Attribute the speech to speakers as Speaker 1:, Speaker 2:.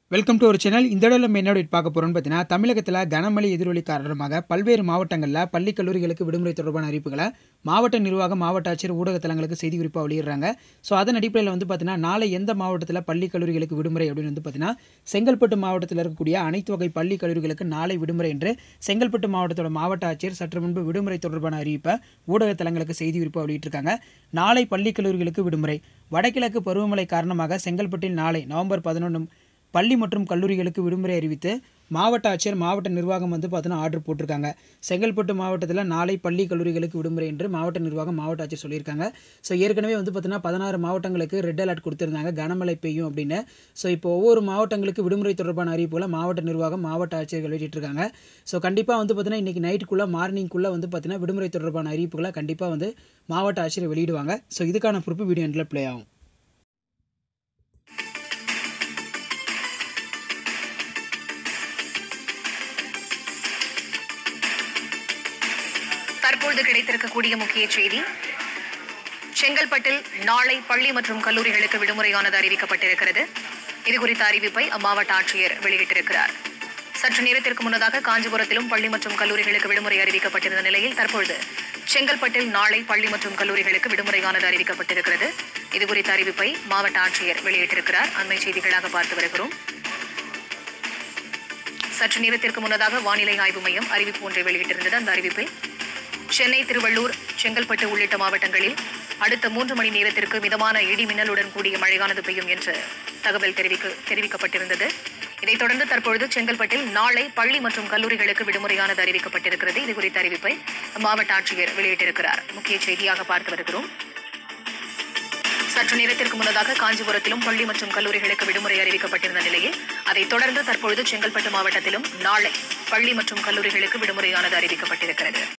Speaker 1: welcome to ஒரு channel இந்த இடத்துல நம்ம என்ன update பார்க்க போகிறோம்னு பார்த்தீங்கன்னா தமிழகத்தில் கனமழை எதிரொலி காரணமாக பல்வேறு மாவட்டங்களில் பள்ளி கல்லூரிகளுக்கு விடுமுறை தொடர்பான அறிவிப்புகளை மாவட்ட நிர்வாகம் மாவட்ட ஆட்சியர் ஊடகத்தலங்களுக்கு செய்தி குறிப்பாக வெளியிடுறாங்க ஸோ அதன் அடிப்படையில் வந்து பார்த்தீங்கன்னா நாளை எந்த மாவட்டத்தில் பள்ளி கல்லூரிகளுக்கு விடுமுறை அப்படின்னு வந்து பார்த்தீங்கன்னா செங்கல்பட்டு மாவட்டத்தில் இருக்கக்கூடிய அனைத்து வகை பள்ளி கல்லூரிகளுக்கு நாளை விடுமுறை என்று செங்கல்பட்டு மாவட்டத்தோட மாவட்ட ஆட்சியர் சற்று முன்பு விடுமுறை தொடர்பான அறிவிப்பை ஊடகத்தலங்களுக்கு செய்தி குறிப்பாக வெளியிட்டிருக்காங்க நாளை பள்ளி கல்லூரிகளுக்கு விடுமுறை வடகிழக்கு பருவமழை காரணமாக செங்கல்பட்டில் நாளை நவம்பர் பதினொன்று பள்ளி மற்றும் கல்லூரிகளுக்கு விடுமுறை அறிவித்து மாவட்ட ஆட்சியர் மாவட்ட நிர்வாகம் வந்து பார்த்தீங்கன்னா ஆர்டர் போட்டிருக்காங்க செங்கல்பட்டு மாவட்டத்தில் நாளை பள்ளி கல்லூரிகளுக்கு விடுமுறை என்று மாவட்ட நிர்வாகம் மாவட்ட ஆட்சியர் சொல்லியிருக்காங்க ஸோ ஏற்கனவே வந்து பார்த்தீங்கன்னா பதினாறு மாவட்டங்களுக்கு ரெட் அலர்ட் கொடுத்துருந்தாங்க கனமழை பெய்யும் அப்படின்னு ஸோ இப்போ ஒவ்வொரு மாவட்டங்களுக்கு விடுமுறை தொடர்பான அறிவிப்புகளை மாவட்ட நிர்வாகம் மாவட்ட ஆட்சியர்கள் வெளியிட்டிருக்காங்க ஸோ கண்டிப்பாக வந்து பார்த்தீங்கன்னா இன்றைக்கி நைட்டுக்குள்ளே மார்னிங்குள்ளே வந்து பார்த்தீங்கன்னா விடுமுறை தொடர்பான அறிவிப்புகளை கண்டிப்பாக வந்து மாவட்ட ஆட்சியர் வெளியிடுவாங்க ஸோ இதுக்கான பொறுப்பு வீடியோ எண்டில் ப்ளே ஆகும்
Speaker 2: தற்பொழுது கிடைத்திருக்கக்கூடிய முக்கிய செய்தி செங்கல்பட்டில் நாளை பள்ளி மற்றும் கல்லூரிகளுக்கு விடுமுறையானது அறிவிக்கப்பட்டிருக்கிறது இது குறித்த அறிவிப்பை அம்மாவட்ட ஆட்சியர் வெளியிட்டிருக்கிறார் சற்று நேரத்திற்கு முன்னதாக காஞ்சிபுரத்திலும் பள்ளி மற்றும் கல்லூரிகளுக்கு விடுமுறை அறிவிக்கப்பட்டிருந்த நிலையில் தற்பொழுது செங்கல்பட்டில் நாளை பள்ளி மற்றும் கல்லூரிகளுக்கு விடுமுறையானது அறிவிக்கப்பட்டிருக்கிறது இது குறித்த அறிவிப்பை மாவட்ட ஆட்சியர் வெளியிட்டிருக்கிறார் அண்மை செய்திகளாக பார்த்து வருகிறோம் சற்று நேரத்திற்கு முன்னதாக வானிலை ஆய்வு மையம் அறிவிப்பு ஒன்றை வெளியிட்டிருந்தது அந்த அறிவிப்பில் சென்னை திருவள்ளூர் செங்கல்பட்டு உள்ளிட்ட மாவட்டங்களில் அடுத்த மூன்று மணி நேரத்திற்கு மிதமான இடி மின்னலுடன் கூடிய மழையானது பெய்யும் என்று தகவல் தெரிவிக்க தெரிவிக்கப்பட்டிருந்தது இதைத் தொடர்ந்து தற்பொழுது செங்கல்பட்டில் நாளை பள்ளி மற்றும் கல்லூரிகளுக்கு விடுமுறையானது அறிவிக்கப்பட்டிருக்கிறது இது குறித்த அறிவிப்பை மாவட்ட ஆட்சியர் வெளியிட்டிருக்கிறார் முக்கிய செய்தியாக பார்த்து வருகிறோம் சற்று நேரத்திற்கு முன்னதாக காஞ்சிபுரத்திலும் பள்ளி மற்றும் கல்லூரிகளுக்கு விடுமுறை அறிவிக்கப்பட்டிருந்த நிலையில் அதைத் தொடர்ந்து தற்பொழுது செங்கல்பட்டு மாவட்டத்திலும் நாளை பள்ளி மற்றும் கல்லூரிகளுக்கு விடுமுறையானது அறிவிக்கப்பட்டிருக்கிறது